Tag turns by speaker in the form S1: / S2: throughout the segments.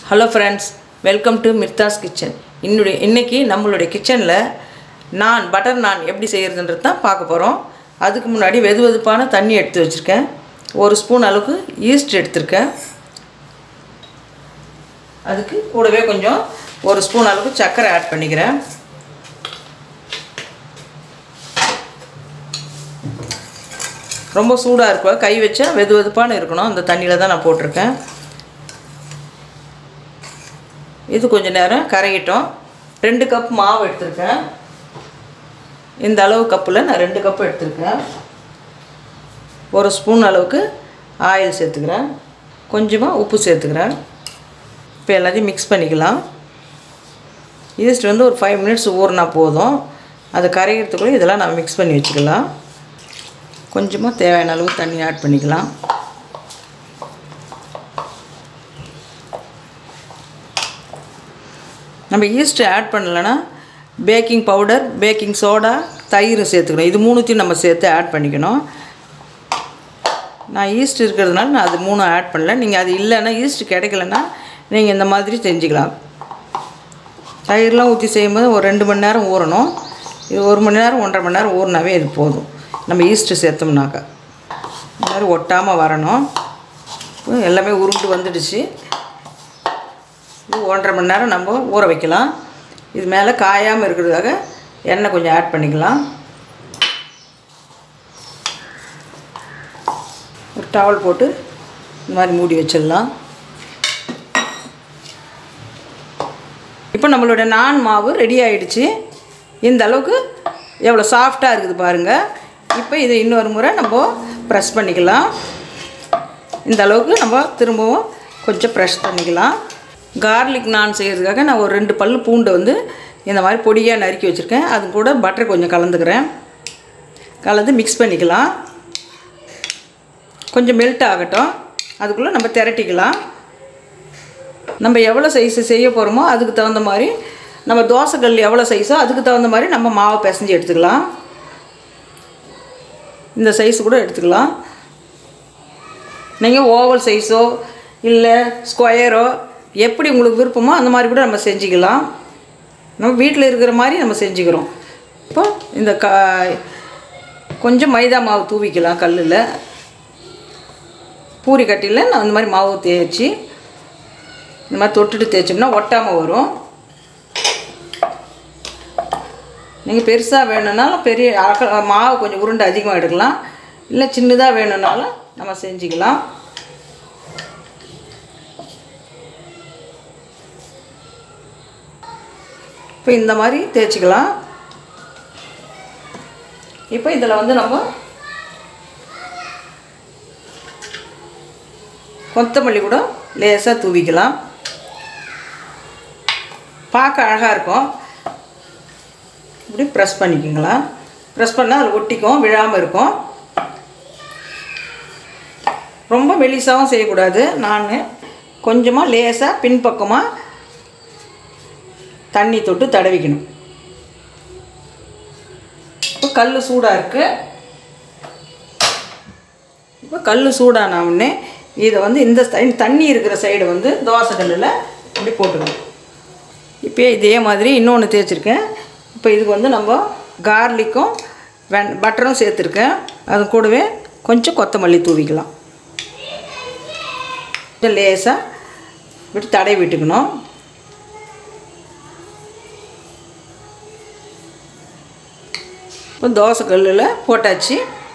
S1: hello friends welcome to Mirthas kitchen என்னுடைய இன்றைக்கி நம்மளுடைய கிச்சனில் நான் பட்டர் நான் எப்படி செய்கிறதுன்றது தான் பார்க்க போகிறோம் அதுக்கு முன்னாடி வெது வெதுப்பான தண்ணி எடுத்து வச்சுருக்கேன் ஒரு ஸ்பூன் அளவுக்கு ஈஸ்ட் எடுத்திருக்கேன் அதுக்கு கூடவே கொஞ்சம் ஒரு ஸ்பூன் அளவுக்கு சர்க்கரை ஆட் பண்ணிக்கிறேன் ரொம்ப சூடாக இருக்கும் கை வச்சா வெது வெதுப்பான இருக்கணும் அந்த தண்ணியில் தான் நான் போட்டிருக்கேன் இது கொஞ்சம் நேரம் கரையிட்டோம் ரெண்டு கப் மாவு எடுத்திருக்கேன் இந்த அளவு கப்பில் நான் ரெண்டு கப்பு எடுத்திருக்கேன் ஒரு ஸ்பூன் அளவுக்கு ஆயில் சேர்த்துக்கிறேன் கொஞ்சமாக உப்பு சேர்த்துக்கிறேன் இப்போ எல்லாத்தையும் மிக்ஸ் பண்ணிக்கலாம் ஈஸ்ட் வந்து ஒரு ஃபைவ் மினிட்ஸ் ஊறினா போதும் அது கரைகிறதுக்குள்ளே இதெல்லாம் நம்ம மிக்ஸ் பண்ணி வச்சுக்கலாம் கொஞ்சமாக தேவையான அளவு தண்ணி ஆட் பண்ணிக்கலாம் நம்ம ஈஸ்ட்டு ஆட் பண்ணலைன்னா பேக்கிங் பவுடர் பேக்கிங் சோடா தயிர் சேர்த்துக்கணும் இது மூணுத்தையும் நம்ம சேர்த்து ஆட் பண்ணிக்கணும் நான் ஈஸ்ட் இருக்கிறதுனால நான் அது மூணும் ஆட் பண்ணல நீங்கள் அது இல்லைன்னா ஈஸ்ட் கிடைக்கலன்னா நீங்கள் இந்த மாதிரி செஞ்சுக்கலாம் தயிர்லாம் ஊற்றி செய்யும்போது ஒரு ரெண்டு மணி நேரம் ஊறணும் இது ஒரு மணி நேரம் ஒன்றரை மணி நேரம் ஊறினாவே இது போதும் நம்ம ஈஸ்ட்டு சேர்த்தோம்னாக்கா இந்த மாதிரி ஒட்டாமல் வரணும் இப்போ எல்லாமே உருண்டு வந்துடுச்சு இது ஒன்றரை மணி நேரம் நம்ம ஊற வைக்கலாம் இது மேலே காயாமல் இருக்கிறதுக்காக எண்ணெய் கொஞ்சம் ஆட் பண்ணிக்கலாம் ஒரு டவல் போட்டு இந்த மாதிரி மூடி வச்சிடலாம் இப்போ நம்மளோட நான் மாவு ரெடி ஆயிடுச்சு இந்த அளவுக்கு எவ்வளோ சாஃப்டாக இருக்குது பாருங்கள் இப்போ இதை இன்னொரு முறை நம்ம ப்ரெஸ் பண்ணிக்கலாம் இந்த அளவுக்கு நம்ம திரும்பவும் கொஞ்சம் ப்ரெஷ் பண்ணிக்கலாம் கார்லிக் நான் செய்கிறதுக்காக நான் ஒரு ரெண்டு பல் பூண்டை வந்து இந்த மாதிரி பொடியாக நறுக்கி வச்சுருக்கேன் அது கூட பட்டர் கொஞ்சம் கலந்துக்கிறேன் கலந்து மிக்ஸ் பண்ணிக்கலாம் கொஞ்சம் மெல்ட் ஆகட்டும் அதுக்குள்ளே நம்ம திரட்டிக்கலாம் நம்ம எவ்வளோ சைஸு செய்ய போகிறோமோ அதுக்கு தகுந்த மாதிரி நம்ம தோசைக்கல் எவ்வளோ சைஸோ அதுக்கு தகுந்த மாதிரி நம்ம மாவை பிசைஞ்சு எடுத்துக்கலாம் இந்த சைஸ் கூட எடுத்துக்கலாம் நீங்கள் ஓவல் சைஸோ இல்லை ஸ்கொயரோ எப்படி உங்களுக்கு விருப்பமோ அந்த மாதிரி கூட நம்ம செஞ்சுக்கலாம் நம்ம வீட்டில் இருக்கிற மாதிரி நம்ம செஞ்சுக்கிறோம் இப்போ இந்த க கொஞ்சம் மைதா மாவு தூவிக்கலாம் கல்லில் பூரி கட்டியில் நான் அந்த மாதிரி மாவு தேய்ச்சி இந்த மாதிரி தொட்டுட்டு தேய்ச்சோம்னா ஒட்டாமல் வரும் நீங்கள் பெருசாக வேணும்னாலும் பெரிய அக மாவு கொஞ்சம் உருண்டை அதிகமாக எடுக்கலாம் இல்லை சின்னதாக வேணும்னாலும் நம்ம செஞ்சுக்கலாம் இப்போ இந்த மாதிரி தேய்ச்சிக்கலாம் இப்போ இதில் வந்து நம்ம கொத்தமல்லி கூட லேசாக தூவிக்கலாம் பார்க்க அழகாக இருக்கும் இப்படி ப்ரெஸ் பண்ணிக்கோங்களா ப்ரெஸ் பண்ணால் அதில் ஒட்டிக்கும் விழாமல் இருக்கும் ரொம்ப மெலிசாகவும் செய்யக்கூடாது நான் கொஞ்சமாக லேசாக பின்பக்கமாக தண்ணி தொட்டு தடவிக்கணும் இப்போ கல் சூடாக இருக்குது இப்போ கல் சூடான உடனே இதை வந்து இந்த தண்ணி இருக்கிற சைடு வந்து தோசை கல்லில் இப்படி போட்டுக்கணும் இப்போ இதே மாதிரி இன்னொன்று தேய்ச்சிருக்கேன் இப்போ இதுக்கு வந்து நம்ம கார்லிக்கும் வென் பட்டரும் சேர்த்துருக்கேன் அது கூடவே கொஞ்சம் கொத்தமல்லி தூவிக்கலாம் கொஞ்சம் லேசாக விட்டு தடை விட்டுக்கணும் இப்போ தோசை கல்லில் போட்டாச்சு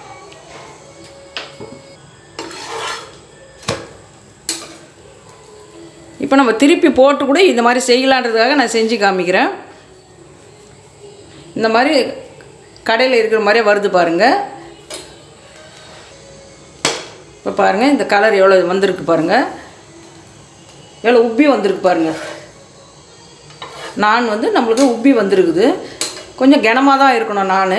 S1: இப்போ நம்ம திருப்பி போட்டு கூட இந்த மாதிரி செய்யலான்றதுக்காக நான் செஞ்சு காமிக்கிறேன் இந்த மாதிரி கடையில் இருக்கிற மாதிரியே வருது பாருங்கள் இப்போ பாருங்கள் இந்த கலர் எவ்வளோ வந்திருக்கு பாருங்கள் எவ்வளோ உப்பி வந்திருக்கு பாருங்கள் நான் வந்து நம்மளுக்கு உப்பி வந்திருக்குது கொஞ்சம் கனமாக தான் இருக்கணும் நான்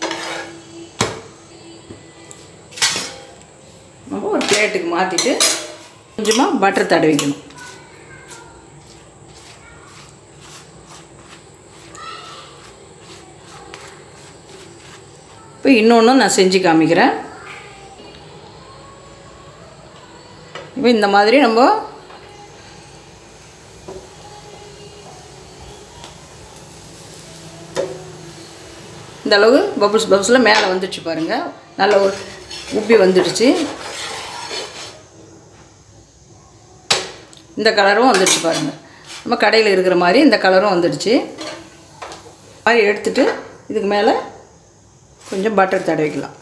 S1: நம்ம ஒரு பிளேட்டுக்கு மாற்றிட்டு கொஞ்சமாக பட்டர் தடவிக்கணும் இப்போ இன்னொன்று நான் செஞ்சு காமிக்கிறேன் இப்போ இந்த மாதிரி நம்ம இந்த அளவு பபுள்ஸ் பபுள்ஸில் மேலே வந்துடுச்சு பாருங்கள் நல்ல ஒரு உப்பி வந்துடுச்சு இந்த கலரும் வந்துடுச்சு பாருங்கள் நம்ம கடையில் இருக்கிற மாதிரி இந்த கலரும் வந்துடுச்சு மாதிரி எடுத்துட்டு இதுக்கு மேலே கொஞ்சம் பட்டர் தடவிக்கலாம்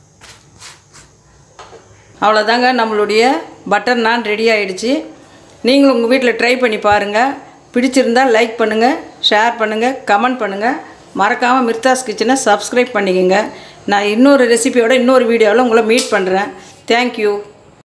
S1: அவ்வளோதாங்க நம்மளுடைய பட்டர் நான் ரெடி ஆயிடுச்சு நீங்களும் உங்கள் வீட்டில் ட்ரை பண்ணி பாருங்கள் பிடிச்சிருந்தால் லைக் பண்ணுங்கள் ஷேர் பண்ணுங்கள் கமெண்ட் பண்ணுங்கள் மறக்காமல் மிர்தாஸ் கிச்சனை சப்ஸ்கிரைப் பண்ணிக்கோங்க நான் இன்னொரு ரெசிபியோட இன்னொரு வீடியோவில் உங்களை மீட் பண்ணுறேன் தேங்க்யூ